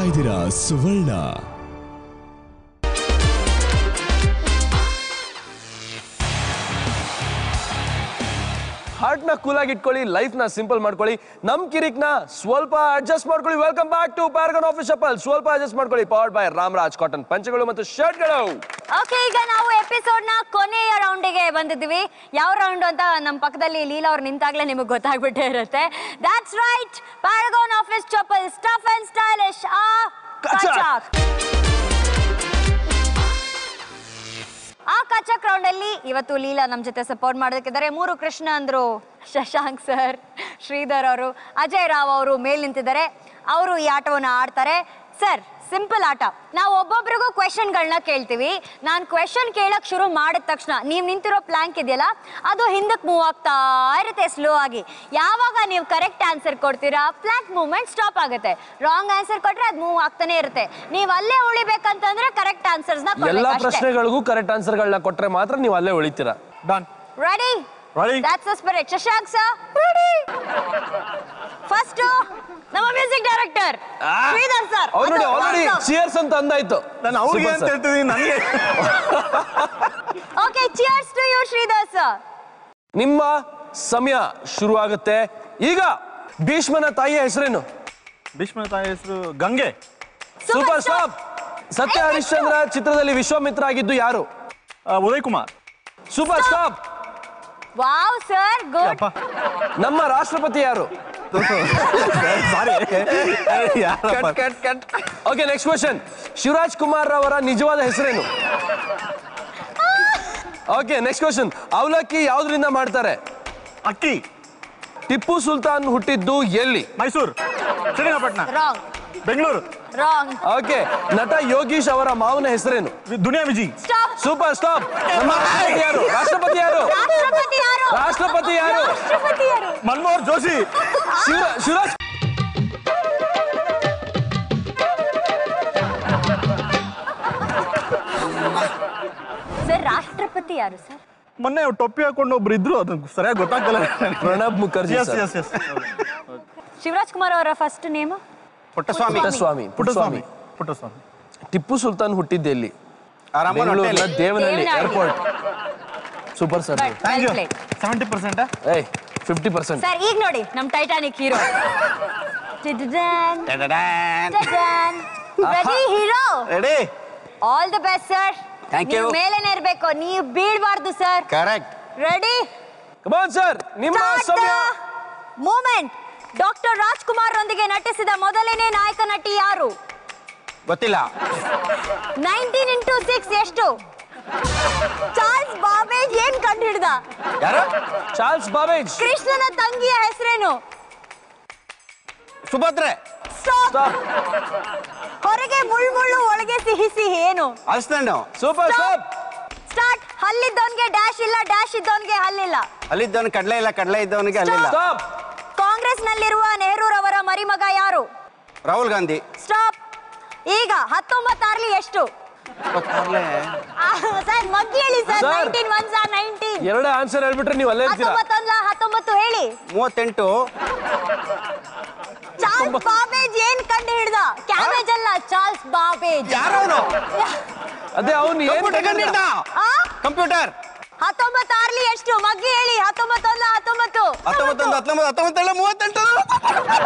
ಇದ್ದೀರಾ ಸುವರ್ಣ ಹಾರ್ಟ್ ನ ಕೂಲ್ ಆಗಿ ಇಟ್ಕೊಳ್ಳಿ ಲೈಫ್ ನ ಸಿಂಪಲ್ ಮಾಡ್ಕೊಳ್ಳಿ ನಮ್ ಕಿರಿಕ್ ನ ಸ್ವಲ್ಪ ಅಡ್ಜಸ್ಟ್ ಮಾಡ್ಕೊಳ್ಳಿ welcome back to Paragon office chappal ಸ್ವಲ್ಪ ಅಡ್ಜಸ್ಟ್ ಮಾಡ್ಕೊಳ್ಳಿ ಪವರ್ಡ್ ಬೈ ರಾಮರಾಜ್ ಕಾಟನ್ ಪಂಚಗಳು ಮತ್ತು ಶರ್ಟ್ಗಳು ಓಕೆ ಈಗ ನಾವು ಎಪಿಸೋಡ್ ನ ಕೊನೆಯ ರೌಂಡಿಗೆ ಬಂದಿದ್ದೀವಿ ಯಾವ ರೌಂಡ್ ಅಂತ ನಮ್ಮ ಪಕ್ಕದಲ್ಲಿ ಲೀಲಾ ಅವ್ರು ನಿಂತಾಗ್ಲೇ ನಿಮಗೆ ಗೊತ್ತಾಗ್ಬಿಟ್ಟೇ ಇರುತ್ತೆ that's right Paragon office chappal stuff and stylish ಆ ಕಚಾಕ್. ಕಚಾಕ್ ಆ ಕಚಕ್ ರೌಂಡ್ ಅಲ್ಲಿ ಇವತ್ತು ಲೀಲಾ ನಮ್ಮ ಜೊತೆ ಸಪೋರ್ಟ್ ಮಾಡೋದಕ್ಕಿದ್ದಾರೆ ಮೂರು ಕೃಷ್ಣ ಅಂದ್ರು ಶಶಾಂಕ್ ಸರ್ ಶ್ರೀಧರ್ ಅವರು ಅಜಯ್ ರಾವ್ ಅವರು ಮೇಲ್ ನಿಂತಿದ್ದಾರೆ ಅವರು ಈ ಆಟವನ್ನು ಆಡ್ತಾರೆ ಸರ್ ಸಿಂಪಲ್ ಆಟ ನಾವು ಒಬ್ಬೊಬ್ರಿಗೂ ಕ್ವೆಶನ್ಗಳನ್ನ ಕೇಳ್ತೀವಿ ನಾನು ಕ್ವೆಶನ್ ಕೇಳಕ್ ಶುರು ಮಾಡಿದ ತಕ್ಷಣ ನೀವು ನಿಂತಿರೋ ಪ್ಲಾಂಕ್ ಇದೆಯಲ್ಲ ಅದು ಹಿಂದಕ್ಕೆ ಮೂವ್ ಆಗ್ತಾ ಇರುತ್ತೆ ಸ್ಲೋ ಆಗಿ ಯಾವಾಗ ನೀವು ಕರೆಕ್ಟ್ ಆನ್ಸರ್ ಕೊಡ್ತೀರಾ ಪ್ಲಾಂಕ್ ಮೂವ್ಮೆಂಟ್ ಸ್ಟಾಪ್ ಆಗುತ್ತೆ ರಾಂಗ್ ಆನ್ಸರ್ ಕೊಟ್ರೆ ಅದು ಮೂವ್ ಆಗ್ತಾನೆ ಇರುತ್ತೆ ನೀವು ಅಲ್ಲೇ ಉಳಿಬೇಕಂತಂದ್ರೆ ಕರೆಕ್ಟ್ ಆನ್ಸರ್ಸ್ ನ ಎಲ್ಲಾ ಕೊಡ್ಬೇಕು ಅಷ್ಟೇ ಪ್ರಶ್ನೆಗಳಿಗೂ ಕರೆಕ್ಟ್ ಆನ್ಸರ್ಗಳನ್ನ ಕೊಟ್ರೆ ಮಾತ್ರ ನೀವು ಅಲ್ಲೇ ಉಳಿತೀರಾ done ready Ready. That's the spirit Shashank sir ready first ನಮ್ಮ ಮ್ಯೂಸಿಕ್ ಡೈರೆಕ್ಟರ್ ಶ್ರೀಧರ್ ಸರ್ ಅವ್ರು ನೋಡಿ ಆಲ್ರೆಡಿ ಚಿಯರ್ಸ್ ಅಂತ ಅಂದಾಯ್ತು ನಾನು ಅವ್ರಿಗೆ Super ಅಂತ sir. ಹೇಳ್ತಿದ್ದೀನಿ ನನಗೆ okay cheers to you Sridhar sir ನಿಮ್ಮ ಸಮಯ ಶುರು ಆಗುತ್ತೆ ಈಗ ಭೀಷ್ಮನ ತಾಯಿಯ ಹೆಸರೇನು ಭೀಷ್ಮನ ತಾಯಿ ಹೆಸರು ಗಂಗೆ ಸೂಪರ್ ಸ್ಟಾಪ್ ಸತ್ಯ ಹರಿಶ್ಚಂದ್ರ ಚಿತ್ರದಲ್ಲಿ ವಿಶ್ವಾಮಿತ್ರ ಆಗಿದ್ದು ಯಾರು ಆ, Uday Kumar super stop wow sir good ಅಪ್ಪ ನಮ್ಮ ರಾಷ್ಟ್ರಪತಿ ಯಾರು sorry okay next question Shivaraj Kumar ಅವರ ನಿಜವಾದ ಹೆಸರೇನು ಓಕೆ ನೆಕ್ಸ್ಟ್ ಕ್ವಶನ್ ಅವಲಕ್ಕಿ ಯಾವ್ದ್ರಿಂದ ಮಾಡ್ತಾರೆ ಅಕ್ಕಿ ಟಿಪ್ಪು ಸುಲ್ತಾನ್ ಹುಟ್ಟಿದ್ದು ಎಲ್ಲಿ Mysuru Srirangapatna wrong Bengaluru wrong okay ನಟ ಯೋಗೀಶ್ ಅವರ ಮಾವನ ಹೆಸರೇನು ವಿ- Duniya Viji stop super stop ನಮ್ಮ ರಾಷ್ಟ್ರಪತಿ ಯಾರು ರಾಷ್ಟ್ರಪತಿ ಯಾರು ರಾಷ್ಟ್ರಪತಿ ಯಾರು ರಾಷ್ಟ್ರಪತಿ ಯಾರು ರಾಷ್ಟ್ರಪತಿ ಯಾರು ಮನ್ಮೋಹನ್ ಜೋಶಿ ಶಿವ- ಶಿವರಾಜ್ ಸರ್ ರಾಷ್ಟ್ರಪತಿ ಯಾರು ಸರ್ ಮೊನ್ನೆ ಟೊಪ್ಪಿ ಹಾಕೊಂಡು ಒಬ್ರು ಇದ್ರು ಅದು ಸರಿಯಾಗಿ ಗೊತ್ತಾಗ್ತಲ್ಲ Pranab Mukherjee yes sir. Yes yes Shivaraj Kumar ಅವರ ಫಸ್ಟ್ ನೇಮ್ ಪುಟ್ಟಸ್ವಾಮಿ ಪುಟ್ಟಸ್ವಾಮಿ ಪುಟ್ಟಸ್ವಾಮಿ ಪುಟ್ಟಸ್ವಾಮಿ ಟಿಪ್ಪು ಸುಲ್ತಾನ್ ಹುಟ್ಟಿದ್ದು ಎಲ್ಲಿ ಆ ರಾಮನ್ ಬೆಂಗಳೂರಿನ ಹೊಟ್ಟೆಲಿ. Devanahalli Devanahalli. Airport super sir but thank you plate seventy percent ಏಯ್ ಫಿಫ್ಟಿ ಪರ್ಸೆಂಟ್ ಸರ್ ಈಗ ನೋಡಿ ನಮ್ Titanic hero ready hero ready all the best sir Thank you. ಮೇಲೇನೆ ಇರ್ಬೇಕು ನೀವು ಬೀಳ್ಬಾರ್ದು sir correct ready come on sir ನಿಮ್ಮ ಸಮಯ ಮೂಮೆಂಟ್ ಡಾಕ್ಟರ್ ರಾಜ್ಕುಮಾರ್ ರೊಂದಿಗೆ ನಟಿಸಿದ ಮೊದಲನೇ ನಾಯಕ ನಟಿ ಯಾರು ಗೊತ್ತಿಲ್ಲ ನೈನ್ಟೀನ್ ಇಂಟು ಸಿಕ್ಸ್ ಎಷ್ಟು ಚಾರ್ಲ್ಸ್ ಬಾಬೇಜ್ ಏನ್ ಕಂಡು ಹಿಡ್ದ ಯಾರು ಚಾರ್ಲ್ಸ್ ಬಾಬೇಜ್ ಕೃಷ್ಣನ ತಂಗಿಯ ಹೆಸರೇನು ಸುಭದ್ರೆ Stop. ಸ್ಟಾಪ್ ಹೊರಗೆ ಮುಳ್ಳು ಮುಳ್ಳು ಒಳಗೆ ಸಿಹಿ ಸಿಹಿ ಏನು ಹಸ್ಬೆಂಡು ಸೂಪರ್ ಸ್ಟಾಪ್ ಸ್ಟಾರ್ಟ್ ಹಲ್ಲಿದ್ದವನ್ಗೆ ಡ್ಯಾಶ್ ಇಲ್ಲ ಡ್ಯಾಶ್ ಇದ್ದವನ್ಗೆ ಹಲ್ಲಿಲ್ಲ ಅಲ್ಲಿದ್ದವನು ಕಡಲೆ ಇಲ್ಲ ಕಡಲೆ ಇದ್ದವನಿಗೆ ಅಲ್ಲಿಲ್ಲ ಸ್ಟಾಪ್ ಕಾಂಗ್ರೆಸ್ ನಲ್ಲಿರುವ ನೆಹರೂರವರ ಮರಿಮಗ ಯಾರು ರಾಹುಲ್ ಗಾಂಧಿ ಸ್ಟಾಪ್ ಈಗ ಹತ್ತೊಂಬತ್ತಾರ್ಲಿ ಎಷ್ಟು ಗೊತ್ತಾಗ್ಲೇ. ಸರ್ ಮಗ್ಗಿ ಹೇಳಿ sir Sir. Nineteen one sir nineteen ಎರಡೇ ಆನ್ಸರ್ ಹೇಳ್ಬಿಟ್ರೆ ನೀವು ಅಲ್ಲೇ ಇರ್ತೀರಾ ಹತ್ತೊಂಬತ್ತೊಂದ್ಲ ಹತ್ತೊಂಬತ್ತು ಹೇಳಿ ಮೂವತ್ತೆಂಟು ಚಾರ್ಲ್ಸ್ ಬಾಬೇಜ್ ಏನ್ ಕಂಡು ಹಿಡ್ದ ಕ್ಯಾಬೇಜ್ ಅಲ್ಲ ಚಾರ್ಲ್ಸ್ ಬಾಬೇಜ್ ಯಾರವನು ಅದೇ ಅವ್ನು ಏನ್ ಕಂಪ್ಯೂಟರ್ ಕಂಡಿದ್ದ ಆ? ಕಂಪ್ಯೂಟರ್ ಹತ್ತೊಂಬತ್ತಾರ್ಲಿ ಎಷ್ಟು ಮಗ್ಗಿ ಹೇಳಿ ಹತ್ತೊಂಬತ್ತೊಂದ್ಲ ಹತ್ತೊಂಬತ್ತು ಹತ್ತೊಂಬತ್ತೊಂದು ಹತ್ತೊಂಬತ್ತು ಹತ್ತೊಂಬತ್ತೆರಡು ಮೂವತ್ತೆಂಟು